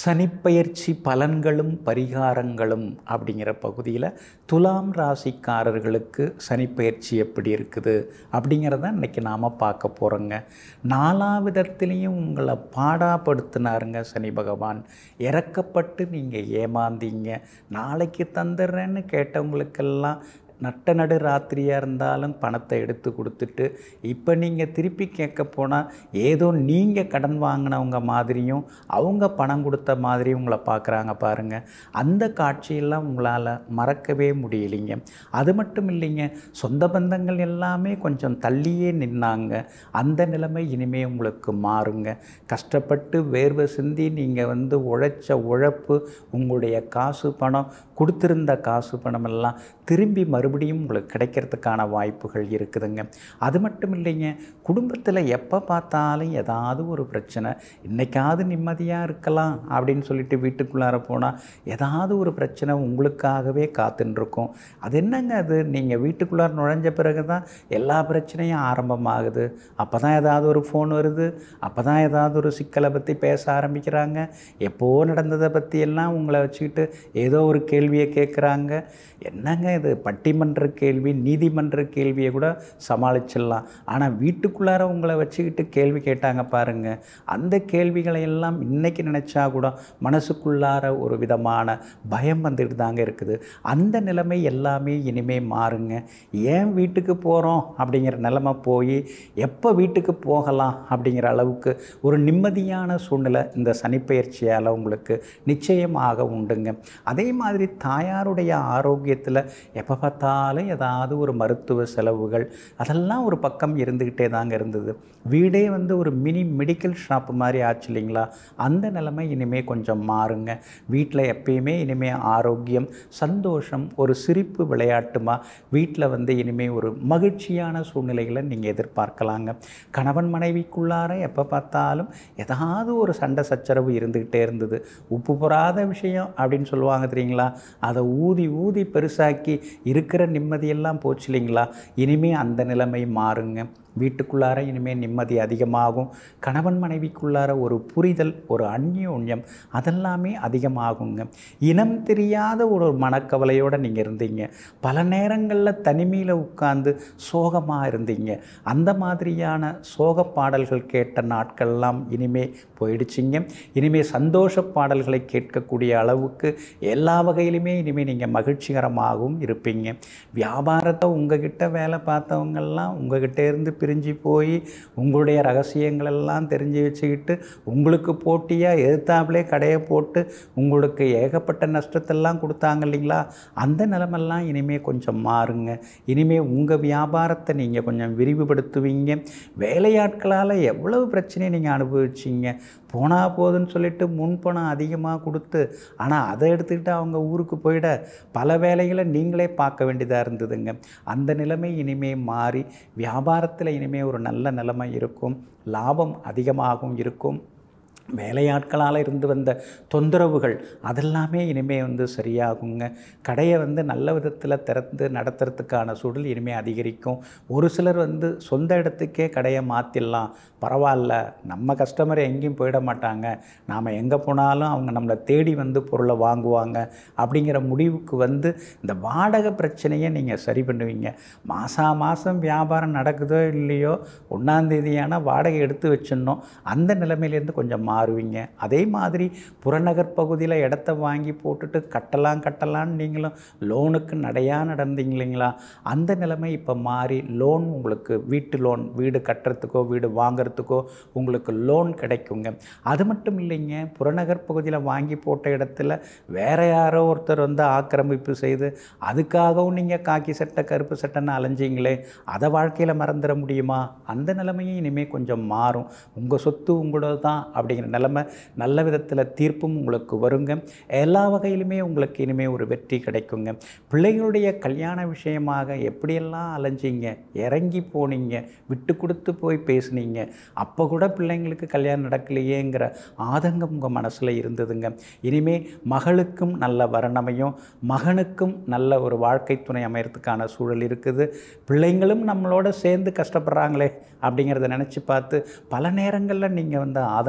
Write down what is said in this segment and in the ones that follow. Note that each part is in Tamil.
சனிப்பெயர்ச்சி பலன்களும் பரிகாரங்களும் அப்படிங்கிற பகுதியில் துலாம் ராசிக்காரர்களுக்கு சனிப்பெயர்ச்சி எப்படி இருக்குது அப்படிங்கிறத இன்றைக்கி நாம் பார்க்க போகிறோங்க நாலா விதத்துலேயும் உங்களை பாடாப்படுத்தினாருங்க சனி பகவான் இறக்கப்பட்டு நீங்கள் ஏமாந்தீங்க நாளைக்கு தந்துடுறேன்னு கேட்டவங்களுக்கெல்லாம் நட்ட நடு ராத்திரியாக இருந்தாலும் பணத்தை எடுத்து கொடுத்துட்டு இப்போ நீங்கள் திருப்பி கேட்க போனால் ஏதோ நீங்கள் கடன் வாங்கினவங்க மாதிரியும் அவங்க பணம் கொடுத்த மாதிரியும் உங்களை பார்க்குறாங்க பாருங்கள் அந்த காட்சியெல்லாம் உங்களால் மறக்கவே முடியலைங்க அது மட்டும் இல்லைங்க சொந்த பந்தங்கள் எல்லாமே கொஞ்சம் தள்ளியே நின்னாங்க அந்த நிலைமை இனிமே உங்களுக்கு மாறுங்க கஷ்டப்பட்டு வேர்வை சிந்தி நீங்கள் வந்து உழைச்ச உழைப்பு உங்களுடைய காசு பணம் கொடுத்திருந்த காசு பணம் எல்லாம் திரும்பி மறுபடியும் உங்களுக்கு கிடைக்கிறதுக்கான வாய்ப்புகள் இருக்குதுங்க அது மட்டும் இல்லைங்க குடும்பத்தில் எப்போ பார்த்தாலும் ஏதாவது ஒரு பிரச்சனை இன்னைக்காவது நிம்மதியாக இருக்கலாம் அப்படின்னு சொல்லிட்டு வீட்டுக்குள்ளார போனால் ஏதாவது ஒரு பிரச்சனை உங்களுக்காகவே காத்துட்டுருக்கும் அது என்னங்க அது நீங்கள் வீட்டுக்குள்ளார நுழைஞ்ச பிறகு தான் எல்லா பிரச்சனையும் ஆரம்பமாகுது அப்போ தான் ஏதாவது ஒரு ஃபோன் வருது அப்போ தான் ஏதாவது ஒரு சிக்கலை பற்றி பேச ஆரம்பிக்கிறாங்க எப்போ நடந்ததை பற்றி எல்லாம் உங்களை வச்சுக்கிட்டு ஏதோ ஒரு கேள்வியை கேட்குறாங்க என்னங்க இது பட்டிமன்ற கேள்வி நீதிமன்ற கேள்வியை கூட சமாளிச்சிடலாம் ஆனால் வீட்டுக்குள்ளார உங்களை வச்சுக்கிட்டு கேள்வி கேட்டாங்க பாருங்க அந்த கேள்விகளை எல்லாம் இன்னைக்கு நினச்சா கூட மனசுக்குள்ளார ஒரு விதமான பயம் வந்துட்டு தாங்க இருக்குது அந்த நிலைமை எல்லாமே இனிமே மாறுங்க ஏன் வீட்டுக்கு போகிறோம் அப்படிங்கிற நிலைமை போய் எப்போ வீட்டுக்கு போகலாம் அப்படிங்கிற அளவுக்கு ஒரு நிம்மதியான சூழ்நிலை இந்த சனிப்பெயர்ச்சியால் உங்களுக்கு நிச்சயமாக உண்டுங்க அதே மாதிரி தாயாருடைய ஆரோக்கியத்தில் எப்போ பார்த்தாலும் ஏதாவது ஒரு மருத்துவ செலவுகள் அதெல்லாம் ஒரு பக்கம் இருந்துக்கிட்டே தாங்க இருந்தது வீடே வந்து ஒரு மினி மெடிக்கல் ஷாப் மாதிரி ஆச்சு இல்லைங்களா அந்த நிலைமை இனிமேல் கொஞ்சம் மாறுங்க வீட்டில் எப்பயுமே இனிமேல் ஆரோக்கியம் சந்தோஷம் ஒரு சிரிப்பு விளையாட்டுமா வீட்டில் வந்து இனிமேல் ஒரு மகிழ்ச்சியான சூழ்நிலைகளை நீங்கள் எதிர்பார்க்கலாங்க கணவன் மனைவிக்குள்ளார எப்போ பார்த்தாலும் ஏதாவது ஒரு சண்டை சச்சரவு இருந்துக்கிட்டே இருந்தது உப்பு பொறாத விஷயம் அப்படின்னு சொல்லுவாங்க தெரியுங்களா அதை ஊதி ஊதி பெருசாக்கி இருக்கிற நிம்மதியெல்லாம் போச்சு இல்லைங்களா இனிமே அந்த நிலைமை மாறுங்க வீட்டுக்குள்ளார இனிமேல் நிம்மதி அதிகமாகும் கணவன் மனைவிக்குள்ளார ஒரு புரிதல் ஒரு அந்யோன்யம் அதெல்லாமே அதிகமாகுங்க இனம் தெரியாத ஒரு மனக்கவலையோடு நீங்கள் இருந்தீங்க பல நேரங்களில் தனிமையில் உட்கார்ந்து சோகமாக இருந்தீங்க அந்த மாதிரியான சோக பாடல்கள் கேட்ட நாட்கள்லாம் இனிமே போயிடுச்சிங்க இனிமே சந்தோஷ பாடல்களை கேட்கக்கூடிய அளவுக்கு எல்லா வகையிலுமே இனிமேல் நீங்கள் மகிழ்ச்சிகரமாகவும் இருப்பீங்க வியாபாரத்தை உங்ககிட்ட வேலை பார்த்தவங்கெல்லாம் உங்ககிட்ட இருந்து பிரிஞ்சு போய் உங்களுடைய ரகசியங்கள் எல்லாம் தெரிஞ்சு வச்சுக்கிட்டு உங்களுக்கு போட்டியாக எதிர்த்தாப்புலே கடையை போட்டு உங்களுக்கு ஏகப்பட்ட நஷ்டத்தெல்லாம் கொடுத்தாங்க இல்லைங்களா அந்த நிலமெல்லாம் இனிமேல் கொஞ்சம் மாறுங்க இனிமேல் உங்கள் வியாபாரத்தை நீங்கள் கொஞ்சம் விரிவுபடுத்துவீங்க வேலையாட்களால் எவ்வளவு பிரச்சனையை நீங்கள் அனுபவிச்சிங்க போனால் போதுன்னு சொல்லிட்டு முன்பணம் அதிகமாக கொடுத்து ஆனால் அதை எடுத்துக்கிட்டு அவங்க ஊருக்கு போயிட பல வேலைகளை நீங்களே பார்க்க வேண்டியதாக இருந்ததுங்க அந்த நிலைமை இனிமே மாறி வியாபாரத்தில் இனிமே ஒரு நல்ல நிலைமை இருக்கும் லாபம் அதிகமாகவும் இருக்கும் வேலையாட்களால் இருந்து வந்த தொந்தரவுகள் அதெல்லாமே இனிமேல் வந்து சரியாகுங்க கடையை வந்து நல்ல விதத்தில் திறந்து நடத்துறதுக்கான சூழல் இனிமேல் அதிகரிக்கும் ஒரு சிலர் வந்து சொந்த இடத்துக்கே கடையை மாற்றிடலாம் பரவாயில்ல நம்ம கஸ்டமர் எங்கேயும் போயிட மாட்டாங்க நாம் எங்கே போனாலும் அவங்க நம்மளை தேடி வந்து பொருளை வாங்குவாங்க அப்படிங்கிற முடிவுக்கு வந்து இந்த வாடகை பிரச்சனையை நீங்கள் சரி பண்ணுவீங்க மாதம் மாதம் வியாபாரம் நடக்குதோ இல்லையோ ஒன்றாந்தேதியான வாடகை எடுத்து வச்சிடணும் அந்த நிலைமையிலேருந்து கொஞ்சம் மாறுவீங்க அதே மாதிரி புறநகர் பகுதியில் இடத்த வாங்கி போட்டுட்டு கட்டலாம் கட்டலான்னு நீங்களும் லோனுக்கு நடையாக நடந்தீங்க இல்லைங்களா அந்த நிலைமை இப்போ மாறி லோன் உங்களுக்கு வீட்டு லோன் வீடு கட்டுறதுக்கோ வீடு வாங்குறதுக்கோ உங்களுக்கு லோன் கிடைக்குங்க அது மட்டும் இல்லைங்க புறநகர் பகுதியில் வாங்கி போட்ட இடத்துல வேற யாரோ ஒருத்தர் வந்து ஆக்கிரமிப்பு செய்து அதுக்காகவும் நீங்கள் காக்கி சட்டை கருப்பு சட்டைன்னு அலைஞ்சிங்களே அதை வாழ்க்கையில் மறந்துட முடியுமா அந்த நிலைமையும் இனிமேல் கொஞ்சம் மாறும் உங்கள் சொத்து உங்களோட தான் அப்படிங்கிற நிலைமை நல்ல விதத்தில் தீர்ப்பும் உங்களுக்கு வருங்க எல்லா வகையிலுமே உங்களுக்கு இனிமேல் ஒரு வெற்றி கிடைக்குங்க பிள்ளைகளுடைய கல்யாண விஷயமாக எப்படியெல்லாம் அலைஞ்சிங்க இறங்கி போனீங்க விட்டு கொடுத்து போய் பேசுனீங்க அப்போ கூட பிள்ளைங்களுக்கு கல்யாணம் நடக்கலையேங்கிற ஆதங்கம் உங்கள் மனசில் இருந்ததுங்க இனிமே மகளுக்கும் நல்ல வரணமையும் மகனுக்கும் நல்ல ஒரு வாழ்க்கை துணை அமையறதுக்கான சூழல் இருக்குது பிள்ளைங்களும் நம்மளோட சேர்ந்து கஷ்டப்படுறாங்களே அப்படிங்கிறத நினச்சி பார்த்து பல நேரங்களில் நீங்கள் வந்து ஆதங்கப்பட்டீங்க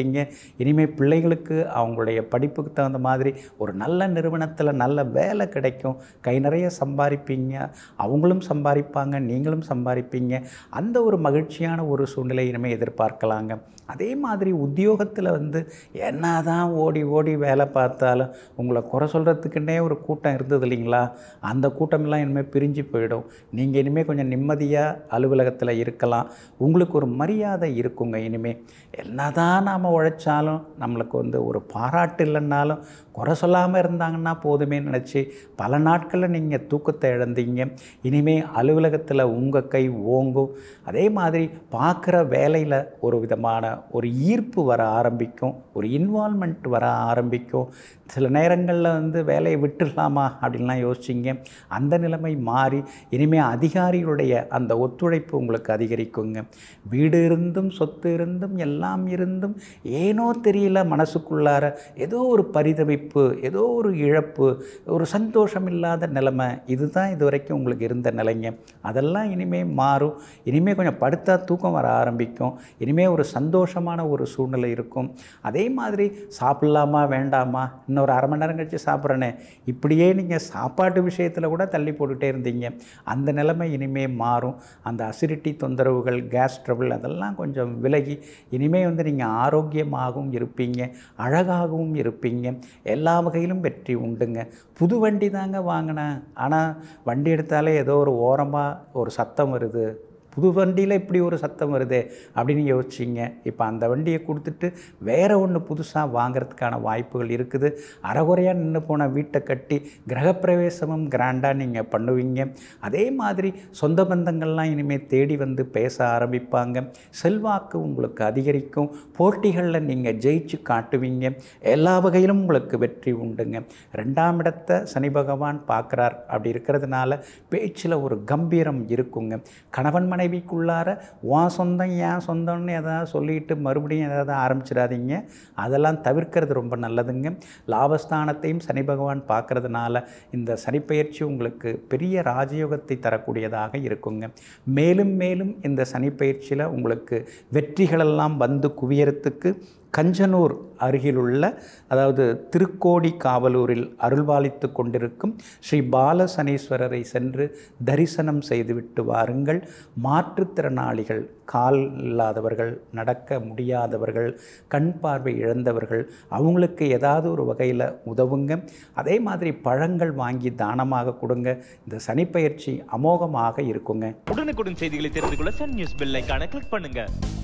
இருக்கீங்க இனிமேல் பிள்ளைகளுக்கு அவங்களுடைய படிப்புக்கு தகுந்த மாதிரி ஒரு நல்ல நிறுவனத்தில் நல்ல வேலை கிடைக்கும் கை நிறைய சம்பாதிப்பீங்க அவங்களும் சம்பாதிப்பாங்க நீங்களும் சம்பாதிப்பீங்க அந்த ஒரு மகிழ்ச்சியான ஒரு சூழ்நிலை இனிமேல் எதிர்பார்க்கலாங்க அதே மாதிரி உத்தியோகத்தில் வந்து என்ன தான் ஓடி ஓடி வேலை பார்த்தாலும் உங்களை குறை சொல்கிறதுக்குன்னே ஒரு கூட்டம் இருந்தது இல்லைங்களா அந்த கூட்டமெல்லாம் இனிமேல் பிரிஞ்சு போயிடும் நீங்கள் இனிமேல் கொஞ்சம் நிம்மதியாக அலுவலகத்தில் இருக்கலாம் உங்களுக்கு ஒரு மரியாதை இருக்குங்க இனிமேல் என்ன தான் நாம் உழைச்சாலும் நம்மளுக்கு வந்து ஒரு பாராட்டு இல்லைன்னாலும் குறை சொல்லாமல் இருந்தாங்கன்னா போதுமே நினச்சி பல நாட்களில் நீங்கள் தூக்கத்தை இழந்தீங்க இனிமேல் அலுவலகத்தில் உங்கள் கை ஓங்கும் அதே மாதிரி பார்க்குற வேலையில் ஒரு விதமான ஒரு ஈர்ப்பு வர ஆரம்பிக்கும் ஒரு இன்வால்மெண்ட் வர ஆரம்பிக்கும் சில நேரங்களில் வந்து வேலையை விட்டுடலாமா அப்படின்லாம் யோசிச்சிங்க அந்த நிலைமை மாறி இனிமேல் அதிகாரிகளுடைய அந்த ஒத்துழைப்பு உங்களுக்கு அதிகரிக்குங்க வீடு இருந்தும் சொத்து இருந்தும் எல்லாம் இருந்தும் ஏனோ தெரியல மனசுக்குள்ளார ஏதோ ஒரு பரிதவிப்பு ஏதோ ஒரு இழப்பு ஒரு சந்தோஷம் இல்லாத நிலைமை இதுதான் இது வரைக்கும் உங்களுக்கு இருந்த நிலைங்க அதெல்லாம் இனிமேல் மாறும் இனிமேல் கொஞ்சம் படுத்தா தூக்கம் வர ஆரம்பிக்கும் இனிமேல் ஒரு சந்தோஷமான ஒரு சூழ்நிலை இருக்கும் அதே மாதிரி சாப்பிட்லாமா வேண்டாமா இன்னொரு அரை மணி நேரம் கழிச்சு சாப்பிட்றேனே இப்படியே நீங்கள் சாப்பாட்டு விஷயத்தில் கூட தள்ளி போட்டுகிட்டே இருந்தீங்க அந்த நிலைமை இனிமே மாறும் அந்த அசிடிட்டி தொந்தரவுகள் கேஸ் ட்ரபிள் அதெல்லாம் கொஞ்சம் விலகி இனிமே வந்து நீங்கள் ஆரோக்கியமாகவும் இருப்பீங்க அழகாகவும் இருப்பீங்க எல்லா வகையிலும் வெற்றி உண்டுங்க புது வண்டி தாங்க வாங்கினேன் ஆனால் வண்டி எடுத்தாலே ஏதோ ஒரு ஓரமாக ஒரு சத்தம் வருது புது வண்டியில் இப்படி ஒரு சத்தம் வருதே அப்படின்னு யோசிச்சிங்க இப்போ அந்த வண்டியை கொடுத்துட்டு வேறு ஒன்று புதுசாக வாங்குறதுக்கான வாய்ப்புகள் இருக்குது அறகுறையாக நின்று போன வீட்டை கட்டி கிரகப்பிரவேசமும் கிராண்டாக நீங்கள் பண்ணுவீங்க அதே மாதிரி சொந்த பந்தங்கள்லாம் இனிமேல் தேடி வந்து பேச ஆரம்பிப்பாங்க செல்வாக்கு உங்களுக்கு அதிகரிக்கும் போட்டிகளில் நீங்கள் ஜெயிச்சு காட்டுவீங்க எல்லா வகையிலும் உங்களுக்கு வெற்றி உண்டுங்க ரெண்டாம் இடத்தை சனி பகவான் பார்க்குறார் அப்படி இருக்கிறதுனால பேச்சில் ஒரு கம்பீரம் இருக்குங்க கணவன் மனைவிக்குள்ளார உன் சொந்தம் ஏன் சொந்தம்னு எதாவது சொல்லிட்டு மறுபடியும் ஏதாவது ஆரம்பிச்சிடாதீங்க அதெல்லாம் தவிர்க்கிறது ரொம்ப நல்லதுங்க லாபஸ்தானத்தையும் சனி பகவான் பார்க்கறதுனால இந்த சனிப்பெயர்ச்சி உங்களுக்கு பெரிய ராஜயோகத்தை தரக்கூடியதாக இருக்குங்க மேலும் மேலும் இந்த சனிப்பெயர்ச்சியில் உங்களுக்கு வெற்றிகளெல்லாம் வந்து குவியறதுக்கு கஞ்சனூர் அருகிலுள்ள அதாவது திருக்கோடி காவலூரில் அருள்பாலித்து கொண்டிருக்கும் ஸ்ரீ பாலசனீஸ்வரரை சென்று தரிசனம் செய்துவிட்டு வாருங்கள் மாற்றுத்திறனாளிகள் கால் இல்லாதவர்கள் நடக்க முடியாதவர்கள் கண் பார்வை இழந்தவர்கள் அவங்களுக்கு ஏதாவது ஒரு வகையில் உதவுங்க அதே மாதிரி பழங்கள் வாங்கி தானமாக கொடுங்க இந்த சனிப்பெயர்ச்சி அமோகமாக இருக்குங்க உடனுக்குடன் செய்திகளை தெரிந்து கொள்ள சன் நியூஸ் பெல் ஐகானை கிளிக் பண்ணுங்க